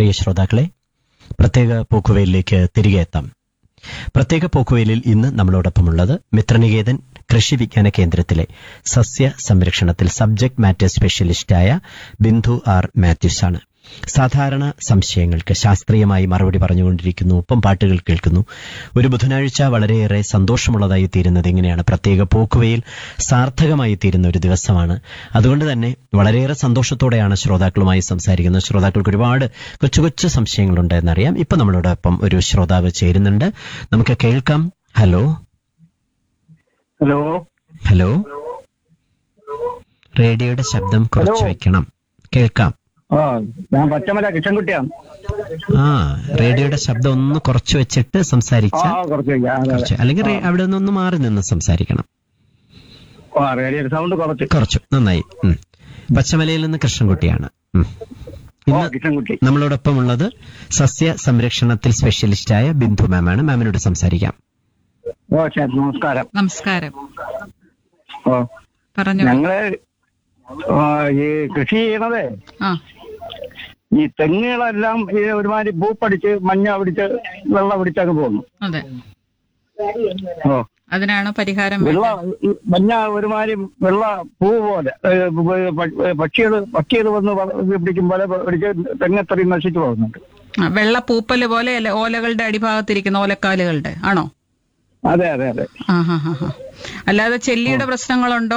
പ്രിയ ശ്രോതാക്കളെ പ്രത്യേക പോക്കുവെയിലേക്ക് തിരികെ എത്താം പ്രത്യേക പോക്കുവെയിലിൽ ഇന്ന് നമ്മളോടൊപ്പമുള്ളത് മിത്രനികേതൻ കൃഷി വിജ്ഞാന കേന്ദ്രത്തിലെ സസ്യ സംരക്ഷണത്തിൽ സബ്ജക്ട് മാറ്റർ സ്പെഷ്യലിസ്റ്റായ ബിന്ദു ആർ മാത്യൂസ് ആണ് സാധാരണ സംശയങ്ങൾക്ക് ശാസ്ത്രീയമായി മറുപടി പറഞ്ഞുകൊണ്ടിരിക്കുന്നു ഒപ്പം പാട്ടുകൾ കേൾക്കുന്നു ഒരു ബുധനാഴ്ച വളരെയേറെ സന്തോഷമുള്ളതായി തീരുന്നത് എങ്ങനെയാണ് പ്രത്യേക പോക്കുവയിൽ സാർത്ഥകമായി തീരുന്ന ഒരു ദിവസമാണ് അതുകൊണ്ട് തന്നെ വളരെയേറെ സന്തോഷത്തോടെയാണ് ശ്രോതാക്കളുമായി സംസാരിക്കുന്നത് ശ്രോതാക്കൾക്ക് ഒരുപാട് കൊച്ചു കൊച്ചു സംശയങ്ങളുണ്ട് എന്നറിയാം ഇപ്പൊ നമ്മളോടൊപ്പം ഒരു ശ്രോതാവ് ചേരുന്നുണ്ട് നമുക്ക് കേൾക്കാം ഹലോ ഹലോ ഹലോ റേഡിയോയുടെ ശബ്ദം കുറച്ച് ഹലോ. വെക്കണം കേൾക്കാം ആ ഞാൻ പച്ചമല കിഷൻകുട്ടിയാണ് ആ റേഡിയോയുടെ ശബ്ദം ഒന്ന് കുറച്ച് വെച്ചിട്ട് ആ സംസാരിച്ചാൽ കുറച്ച് വയ്ക്കാം. അതെ, അതെ. കുറച്ച് അല്ലെങ്കിൽ റേ- അവിടെ നിന്ന് ഒന്ന് മാറി നിന്ന് സംസാരിക്കണം ആ റേഡിയോ സൗണ്ട് കുറച്ച് കുറച്ചു നന്നായി ഉം. പച്ചമലയിൽ നിന്ന് കൃഷ്ണൻകുട്ടിയാണ് ഉം. ഓ ഇന്ന് കിഷൻകുട്ടി നമ്മളോടൊപ്പം ഉള്ളത് സസ്യ സംരക്ഷണത്തിൽ സ്പെഷ്യലിസ്റ്റായ ബിന്ദു മാമാണ് മാമിനോട് സംസാരിക്കാം ഓ ശരി നമസ്കാരം നമസ്കാരം ഓ പറഞ്ഞു ഞങ്ങള് ആ, ഈ കൃഷി ചെയ്യണതേ ആ ഈ തെങ്ങുകളെല്ലാം ഈ ഒരുമാതിരി പൂപ്പടിച്ച് മഞ്ഞ പിടിച്ച് വെള്ളം പിടിച്ചങ്ങ് പോകുന്നു അതെ ഓ അതിനാണ് പരിഹാരം വെള്ള വേണ്ടത്. ഈ മഞ്ഞ ഒരുമാതിരി വെള്ള പൂ പോലെ പക്ഷികൾ പക്ഷികൾ വന്ന് വ- പിടിക്കും പോലെ പിടിച്ച് തെങ്ങത്രയും നശിച്ചു പോകുന്നുണ്ട് ആ, വെള്ള പൂപ്പല് പോലെ അല്ലെ ഓലകളുടെ അടിഭാഗത്തിരിക്കുന്ന ഓലക്കാലുകളുടെ ആണോ അതെ അതെ അതെ ആ ഹാ ഹാ ഹാ അല്ലാതെ ചെല്ലിയുടെ പ്രശ്നങ്ങളുണ്ടോ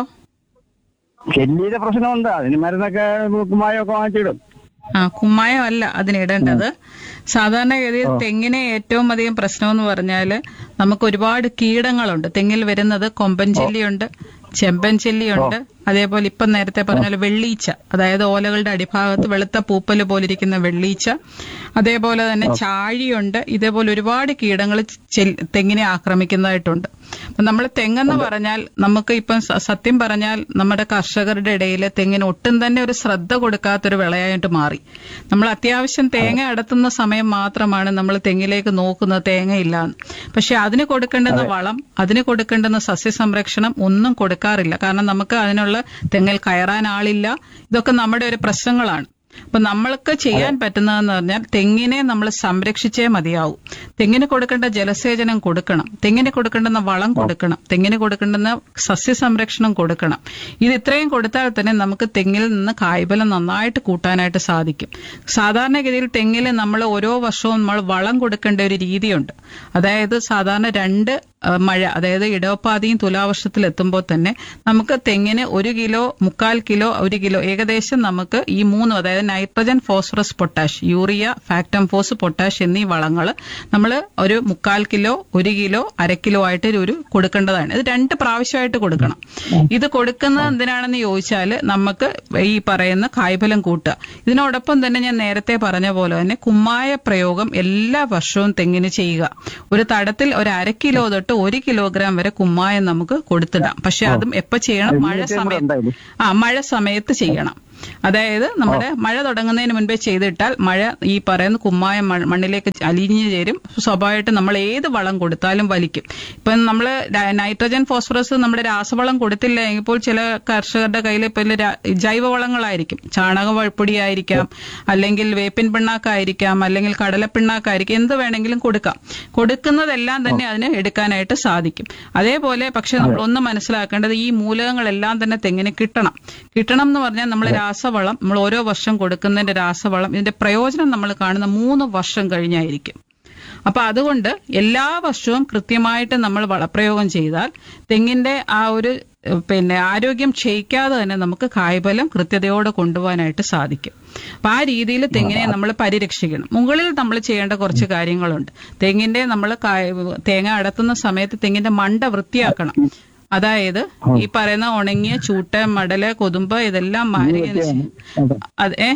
ചെല്ലിയുടെ പ്രശ്നമുണ്ട് അതിന് മരുന്നൊക്കെ കുമ്മായൊക്കെ വാങ്ങിച്ചിടും ആ കുമ്മായം അല്ല അതിനിടേണ്ടത് സാധാരണഗതിയിൽ തെങ്ങിനെ ഏറ്റവും അധികം പ്രശ്നം എന്ന് പറഞ്ഞാല് നമുക്ക് ഒരുപാട് കീടങ്ങളുണ്ട് തെങ്ങിൽ വരുന്നത് കൊമ്പൻ ചെല്ലിയുണ്ട് ചെമ്പൻ ചെല്ലിയുണ്ട് അതേപോലെ ഇപ്പം നേരത്തെ പറഞ്ഞ പോലെ വെള്ളീച്ച അതായത് ഓലകളുടെ അടിഭാഗത്ത് വെളുത്ത പൂപ്പല് പോലിരിക്കുന്ന വെള്ളീച്ച അതേപോലെ തന്നെ ചാഴിയുണ്ട് ഇതേപോലെ ഒരുപാട് കീടങ്ങൾ തെങ്ങിനെ ആക്രമിക്കുന്നതായിട്ടുണ്ട് അപ്പൊ നമ്മൾ തെങ്ങെന്ന് പറഞ്ഞാൽ നമുക്ക് ഇപ്പം സ- സത്യം പറഞ്ഞാൽ നമ്മുടെ കർഷകരുടെ ഇടയിൽ തെങ്ങിന് ഒട്ടും തന്നെ ഒരു ശ്രദ്ധ കൊടുക്കാത്തൊരു വിളയായിട്ട് മാറി നമ്മൾ അത്യാവശ്യം തേങ്ങ അടത്തുന്ന സമയം മാത്രമാണ് നമ്മൾ തെങ്ങിലേക്ക് നോക്കുന്നത് തേങ്ങയില്ലാന്ന് പക്ഷെ അതിന് കൊടുക്കേണ്ടുന്ന വളം അതിന് കൊടുക്കേണ്ടുന്ന സസ്യസംരക്ഷണം ഒന്നും കൊടുക്കാറില്ല കാരണം നമുക്ക് അതിനുള്ള തെങ്ങിൽ കയറാൻ ആളില്ല ഇതൊക്കെ നമ്മുടെ ഒരു പ്രശ്നങ്ങളാണ് അപ്പൊ നമ്മൾക്ക് ചെയ്യാൻ പറ്റുന്നതെന്ന് പറഞ്ഞാൽ തെങ്ങിനെ നമ്മൾ സംരക്ഷിച്ചേ മതിയാവും തെങ്ങിന് കൊടുക്കേണ്ട ജലസേചനം കൊടുക്കണം തെങ്ങിന് കൊടുക്കേണ്ടുന്ന വളം കൊടുക്കണം തെങ്ങിന് കൊടുക്കേണ്ടുന്ന സസ്യസംരക്ഷണം കൊടുക്കണം ഇത് ഇത്രയും കൊടുത്താൽ തന്നെ നമുക്ക് തെങ്ങിൽ നിന്ന് കായ്ഫലം നന്നായിട്ട് കൂട്ടാനായിട്ട് സാധിക്കും സാധാരണഗതിയിൽ തെങ്ങിൽ നമ്മൾ ഓരോ വർഷവും നമ്മൾ വളം കൊടുക്കേണ്ട ഒരു രീതിയുണ്ട് അതായത് സാധാരണ രണ്ട് ആ, മഴ അതായത് ഇടവപ്പാതിയും തുലാവർഷത്തിൽ എത്തുമ്പോൾ തന്നെ നമുക്ക് തെങ്ങിന് ഒരു കിലോ മുക്കാൽ കിലോ ഒരു കിലോ ഏകദേശം നമുക്ക് ഈ മൂന്നും അതായത് nitrogen phosphorus potash urea Factamfos potash എന്നീ വളങ്ങൾ നമ്മൾ ഒരു മുക്കാൽ കിലോ ഒരു കിലോ അര കിലോ ആയിട്ട് ഒരു കൊടുക്കേണ്ടതാണ് ഇത് രണ്ട് പ്രാവശ്യമായിട്ട് കൊടുക്കണം ഇത് കൊടുക്കുന്നത് എന്തിനാണെന്ന് ചോദിച്ചാൽ നമുക്ക് ഈ പറയുന്ന കായ്ഫലം കൂട്ടുക ഇതിനോടൊപ്പം തന്നെ ഞാൻ നേരത്തെ പറഞ്ഞ പോലെ തന്നെ കുമ്മായ പ്രയോഗം എല്ലാ വർഷവും തെങ്ങിന് ചെയ്യുക ഒരു തടത്തിൽ ഒരു അര കിലോ തൊട്ട് ഒരു കിലോഗ്രാം വരെ കുമ്മായം നമുക്ക് കൊടുത്തിടാം പക്ഷെ അതും എപ്പോ ചെയ്യണം മഴ സമയത്ത് ഉണ്ടായില്ലേ? ആ മഴ സമയത്ത് ചെയ്യണം അതായത് നമ്മുടെ മഴ തുടങ്ങുന്നതിന് മുൻപേ ചെയ്തിട്ടാൽ മഴ ഈ പറയുന്ന കുമ്മായം മണ്ണ് മണ്ണിലേക്ക് അലിഞ്ഞു ചേരും സ്വാഭാവികമായിട്ട് നമ്മൾ ഏത് വളം കൊടുത്താലും വലിക്കും ഇപ്പം നമ്മൾ നൈട്രജൻ ഫോസ്ഫറസ് നമ്മുടെ രാസവളം കൊടുത്തില്ല എങ്കിൽ ചില കർഷകരുടെ കയ്യിൽ ഇപ്പം ജൈവവളങ്ങളായിരിക്കും ചാണകപ്പൊടിയായിരിക്കാം അല്ലെങ്കിൽ വേപ്പിൻ പിണ്ണാക്കായിരിക്കാം അല്ലെങ്കിൽ കടലപ്പിണ്ണാക്കായിരിക്കും എന്ത് വേണമെങ്കിലും കൊടുക്കാം കൊടുക്കുന്നതെല്ലാം തന്നെ അതിന് എടുക്കാനായിട്ട് സാധിക്കും അതേപോലെ പക്ഷെ നമ്മൾ ഒന്ന് മനസ്സിലാക്കേണ്ടത് ഈ മൂലകങ്ങളെല്ലാം തന്നെ തെങ്ങിന് കിട്ടണം കിട്ടണം എന്ന് പറഞ്ഞാൽ നമ്മൾ രാസവളം നമ്മൾ ഓരോ വർഷം കൊടുക്കുന്നതിന്റെ രാസവളം ഇതിന്റെ പ്രയോജനം നമ്മൾ കാണുന്ന മൂന്ന് വർഷം കഴിഞ്ഞായിരിക്കും അപ്പൊ അതുകൊണ്ട് എല്ലാ വർഷവും കൃത്യമായിട്ട് നമ്മൾ വളപ്രയോഗം ചെയ്താൽ തെങ്ങിന്റെ ആ ഒരു ഏഹ്, പിന്നെ ആരോഗ്യം ക്ഷയിക്കാതെ തന്നെ നമുക്ക് കായ്ഫലം കൃത്യതയോടെ കൊണ്ടുപോകാനായിട്ട് സാധിക്കും അപ്പൊ ആ രീതിയിൽ തെങ്ങിനെ നമ്മൾ പരിരക്ഷിക്കണം മുകളിൽ നമ്മൾ ചെയ്യേണ്ട കുറച്ച് കാര്യങ്ങളുണ്ട് തെങ്ങിന്റെ നമ്മൾ തേങ്ങ അടത്തുന്ന സമയത്ത് തെങ്ങിന്റെ മണ്ട വൃത്തിയാക്കണം അതായത് ഈ പറയുന്ന ഉണങ്ങിയ ചൂട്ട് മടല് കൊതുമ്പ് ഇതെല്ലാം മാറിയതിന് ശേ- അതെ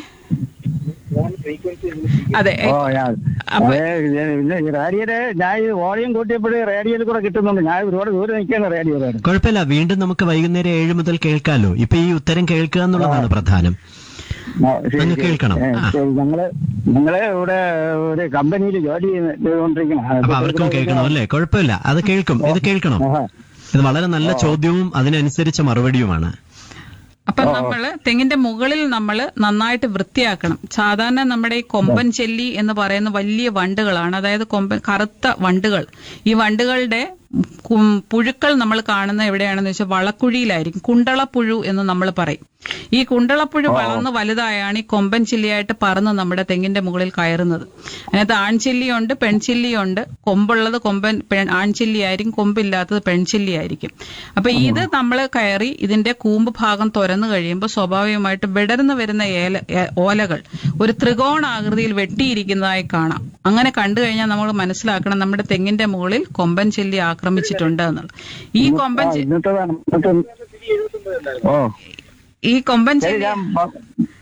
അതെ ഓ ഞാൻ അപ്പൊ- അതെ പിന്നെ ഈ റേഡിയോയില് ഞാൻ ഈ വോളിയം കൂട്ടിയപ്പോഴേ റേഡിയോയിൽ കൂടെ കിട്ടുന്നുണ്ട് ഞാൻ ഒരുപാട് ദൂരെ നിൽക്കുകയാണ് റേഡിയോയിലാണ് കുഴപ്പമില്ല വീണ്ടും നമുക്ക് വൈകുന്നേരം ഏഴ് മുതൽ കേൾക്കാലോ ഇപ്പൊ ഈ ഉത്തരം കേൾക്കുക എന്നുള്ളതാണ് പ്രധാനം ആ, ശരി, അങ്ങ് ശരി. കേൾക്കണം. ഏ, ആ. ശരി. ഞങ്ങള് ഞങ്ങള് ഇവിടെ ഒരു കമ്പനിയിൽ ജോലി ചെയ്യുന്ന- ചെയ്തുകൊണ്ടിരിക്കണം അപ്പൊ അവർക്കും കേൾക്കണം അല്ലേ കുഴപ്പമില്ല അത് കേൾക്കും ഇത് കേൾക്കണം ആഹാ. ഇത് വളരെ നല്ല ചോദ്യവും അതിനനുസരിച്ച മറുപടിയുമാണ് അപ്പൊ നമ്മള് തെങ്ങിന്റെ മുകളിൽ നമ്മൾ നന്നായിട്ട് വൃത്തിയാക്കണം സാധാരണ നമ്മുടെ ഈ കൊമ്പൻ ചെല്ലി എന്ന് പറയുന്ന വലിയ വണ്ടുകളാണ് അതായത് കൊമ്പൻ കറുത്ത വണ്ടുകൾ ഈ വണ്ടുകളുടെ കും- പുഴുക്കൾ നമ്മൾ കാണുന്ന എവിടെയാണെന്ന് വെച്ചാൽ വളക്കുഴിയിലായിരിക്കും കുണ്ടളപ്പുഴു എന്ന് നമ്മൾ പറയും ഈ കുണ്ടളപ്പുഴു വളർന്ന് വലുതായാണ് ഈ കൊമ്പൻ ചില്ലിയായിട്ട് പറന്ന് നമ്മുടെ തെങ്ങിന്റെ മുകളിൽ കയറുന്നത് അതിനകത്ത് ആൺചില്ലിയുണ്ട് പെൺചില്ലിയുണ്ട് കൊമ്പുള്ളത് കൊമ്പൻ പെൺ ആൺചില്ലി ആയിരിക്കും കൊമ്പില്ലാത്തത് പെൺചില്ലി ആയിരിക്കും അപ്പൊ ഇത് നമ്മൾ കയറി ഇതിന്റെ കൂമ്പ് ഭാഗം തുറന്നു കഴിയുമ്പോൾ സ്വാഭാവികമായിട്ട് വിടർന്നു വരുന്ന ഏല ഏ- ഓലകൾ ഒരു ത്രികോണാകൃതിയിൽ വെട്ടിയിരിക്കുന്നതായി കാണാം അങ്ങനെ കണ്ടു കഴിഞ്ഞാൽ നമ്മൾ മനസ്സിലാക്കണം നമ്മുടെ തെങ്ങിന്റെ മുകളിൽ കൊമ്പൻ ചെല്ലി ആക്രമിച്ചിട്ടുണ്ട് എന്നുള്ളത് ഈ കൊമ്പൻ ആ, ചെ- ഇന്നത്തേതാണ് ഇന്നത്തെ ഓ ഈ കൊമ്പൻ ശരി ചെല്ലി ഞാൻ പ-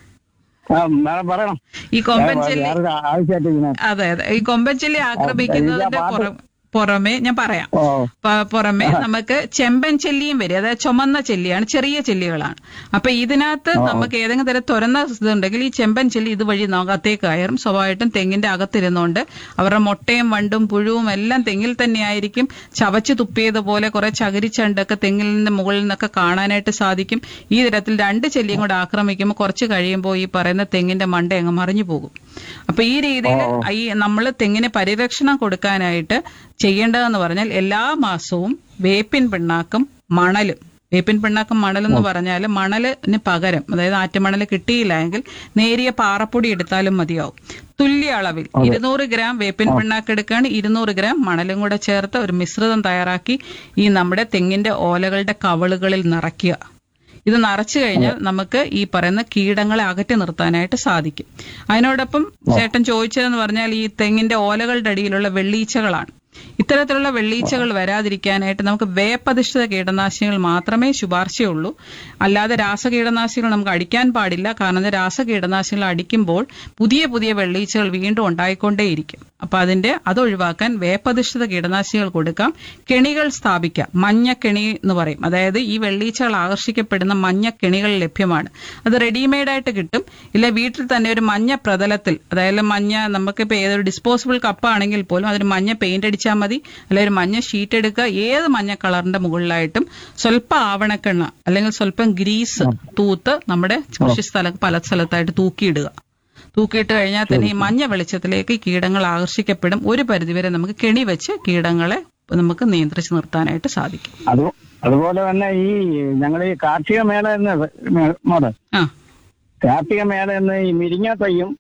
ആ മാഡം പറയണം ഈ കൊമ്പൻ ചെല്ലി വേറൊരു ആവശ്യമായിട്ട് ഇങ്ങനെ അതെ അതെ ഈ കൊമ്പൻചെല്ലി ആക്രമിക്കുന്നതിന്റെ പുറ- പുറമെ ഞാൻ പറയാം ഓ പ- പുറമെ നമുക്ക് ചെമ്പൻ ചെല്ലിയും വരും അതായത് ചുമന്ന ചെല്ലിയാണ് ചെറിയ ചെല്ലികളാണ് അപ്പൊ ഇതിനകത്ത് നമുക്ക് ഏതെങ്കിലും തരം തുറന്ന ഇതുണ്ടെങ്കിൽ ഈ ചെമ്പൻ ചെല്ലി ഇതുവഴി അകത്തേക്ക് കയറും സ്വാഭാവികമായിട്ടും തെങ്ങിന്റെ അകത്തിരുന്നുകൊണ്ട് അവരുടെ മുട്ടയും വണ്ടും പുഴുവും എല്ലാം തെങ്ങിൽ തന്നെയായിരിക്കും ചവച്ച് തുപ്പിയതുപോലെ കുറെ ചകിരിച്ചണ്ടൊക്കെ തെങ്ങിൽ നിന്ന് മുകളിൽ നിന്നൊക്കെ കാണാനായിട്ട് സാധിക്കും ഈ തരത്തിൽ രണ്ട് ചെല്ലിയും കൂടെ ആക്രമിക്കുമ്പോൾ കുറച്ച് കഴിയുമ്പോൾ ഈ പറയുന്ന തെങ്ങിന്റെ മണ്ട അങ്ങ് മറിഞ്ഞു പോകും അപ്പൊ ഈ രീതിയിൽ ഈ നമ്മൾ തെങ്ങിന് പരിരക്ഷണം കൊടുക്കാനായിട്ട് ചെയ്യേണ്ടതെന്ന് പറഞ്ഞാൽ എല്ലാ മാസവും വേപ്പിൻ പിണ്ണാക്കും മണലും വേപ്പിൻ പിണ്ണാക്കും മണലെന്ന് പറഞ്ഞാൽ മണലിന് പകരം അതായത് ആറ്റുമണൽ കിട്ടിയില്ലെങ്കിൽ നേരിയ പാറപ്പൊടി എടുത്താലും മതിയാവും തുല്യ അളവിൽ ഇരുന്നൂറ് ഗ്രാം വേപ്പിൻ പിണ്ണാക്ക് എടുക്കുകയാണ് ഇരുന്നൂറ് ഗ്രാം മണലും കൂടെ ചേർത്ത് ഒരു മിശ്രിതം തയ്യാറാക്കി ഈ നമ്മുടെ തെങ്ങിന്റെ ഓലകളുടെ കവളുകളിൽ നിറയ്ക്കുക ഇത് നിറച്ചു കഴിഞ്ഞാൽ നമുക്ക് ഈ പറയുന്ന കീടങ്ങളെ അകറ്റി നിർത്താനായിട്ട് സാധിക്കും അതിനോടൊപ്പം ചേട്ടൻ ചോദിച്ചതെന്ന് പറഞ്ഞാൽ ഈ തെങ്ങിന്റെ ഓലകളുടെ അടിയിലുള്ള വെള്ളീച്ചകളാണ് ഇത്തരത്തിലുള്ള വെള്ളീച്ചകൾ വരാതിരിക്കാനായിട്ട് നമുക്ക് വേപ്പധിഷ്ഠിത കീടനാശിനികൾ മാത്രമേ ശുപാർശയുള്ളൂ അല്ലാതെ രാസകീടനാശിനികൾ നമുക്ക് അടിക്കാൻ പാടില്ല കാരണം ഇത് രാസകീടനാശിനികൾ അടിക്കുമ്പോൾ പുതിയ പുതിയ വെള്ളീച്ചകൾ വീണ്ടും ഉണ്ടായിക്കൊണ്ടേയിരിക്കും അപ്പൊ അതിന്റെ അത് ഒഴിവാക്കാൻ വേപ്പധിഷ്ഠിത കീടനാശിനികൾ കൊടുക്കാം കെണികൾ സ്ഥാപിക്കാം മഞ്ഞ കെണി എന്ന് പറയും അതായത് ഈ വെള്ളീച്ചകൾ ആകർഷിക്കപ്പെടുന്ന മഞ്ഞ കെണികൾ ലഭ്യമാണ് അത് റെഡിമെയ്ഡ് ആയിട്ട് കിട്ടും ഇല്ല വീട്ടിൽ തന്നെ ഒരു മഞ്ഞ പ്രതലത്തിൽ അതായത് മഞ്ഞ നമുക്കിപ്പോൾ ഏതൊരു ഡിസ്പോസിബിൾ കപ്പാണെങ്കിൽ പോലും അതിന് മഞ്ഞ പെയിന്റ് അടിച്ചാൽ മതി അല്ലെങ്കിൽ ഒരു മഞ്ഞ ഷീറ്റ് എടുക്കുക ഏത് മഞ്ഞ കളറിന്റെ മുകളിലായിട്ടും സ്വല്പം ആവണക്കെണ്ണ അല്ലെങ്കിൽ സ്വല്പം ഗ്രീസ് തൂത്ത് നമ്മുടെ കൃഷി സ്ഥലം പല സ്ഥലത്തായിട്ട് തൂക്കിയിടുക തൂക്കിയിട്ട് കഴിഞ്ഞാൽ തന്നെ ഈ മഞ്ഞ വെളിച്ചത്തിലേക്ക് കീടങ്ങൾ ആകർഷിക്കപ്പെടും ഒരു പരിധിവരെ നമുക്ക് കെണി വെച്ച് കീടങ്ങളെ നമുക്ക് നിയന്ത്രിച്ച് നിർത്താനായിട്ട് സാധിക്കും അത് അതുപോലെ തന്നെ ഈ ഞങ്ങൾ ഈ കാർഷിക മേള എന്ന് മോഡൽ ആ കാർഷിക മേള എന്ന് ഈ മിരിങ്ങ തൈയും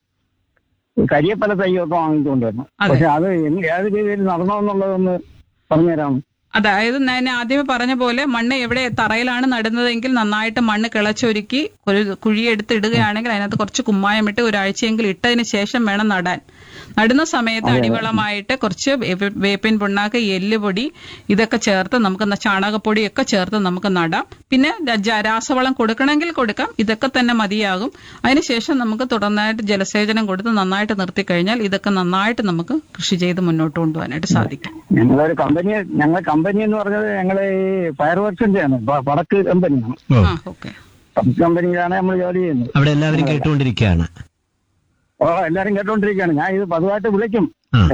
കരിയപ്പല തൈയും ഒക്കെ വാങ്ങിക്കൊണ്ട് വരണം അതെ. പക്ഷെ അത് എന്ത് ഏത് രീതിയിൽ നടന്നോ എന്നുള്ളതൊന്ന് പറഞ്ഞുതരാം അതായത് ഞാൻ ആദ്യമേ പറഞ്ഞ പോലെ മണ്ണ് എവിടെ തറയിലാണ് നടുന്നതെങ്കിൽ നന്നായിട്ട് മണ്ണ് കിളച്ചൊരുക്കി ഒരു കുഴിയെടുത്ത് ഇടുകയാണെങ്കിൽ അതിനകത്ത് കുറച്ച് കുമ്മായം ഇട്ട് ഒരാഴ്ചയെങ്കിലും ഇട്ടതിന് ശേഷം വേണം നടാൻ നടുന്ന സമയത്ത് അടിവളമായിട്ട് കുറച്ച് വേ- വേപ്പിൻ പുണ്ണാക്ക് എല്ലുപൊടി ഇതൊക്കെ ചേർത്ത് നമുക്ക് ന- ചാണകപ്പൊടിയൊക്കെ ചേർത്ത് നമുക്ക് നടാം പിന്നെ ജ- രാസവളം കൊടുക്കണമെങ്കിൽ കൊടുക്കാം ഇതൊക്കെ തന്നെ മതിയാകും അതിനുശേഷം നമുക്ക് തുടർന്നായിട്ട് ജലസേചനം കൊടുത്ത് നന്നായിട്ട് നിർത്തി കഴിഞ്ഞാൽ ഇതൊക്കെ നന്നായിട്ട് നമുക്ക് കൃഷി ചെയ്ത് മുന്നോട്ട് കൊണ്ടുപോകാനായിട്ട് സാധിക്കും ഞങ്ങളൊരു കമ്പനി ഞങ്ങൾ കമ്പനി എന്ന് പറഞ്ഞത് ഞങ്ങളെ ഈ ഫയർ വർക്സിന്റെ ആണ് പ- പടക്ക് കമ്പനിയാണ് ഓ ആ ഓക്കെ പടക്ക് കമ്പനിയിലാണ് നമ്മൾ ജോലി ചെയ്യുന്നത് അവിടെ എല്ലാവരും കേട്ടുകൊണ്ടിരിക്കുകയാണ് ഓ എല്ലാരും കേട്ടോണ്ടിരിക്കുകയാണ് ഞാൻ ഇത് പതിവായിട്ട് വിളിക്കും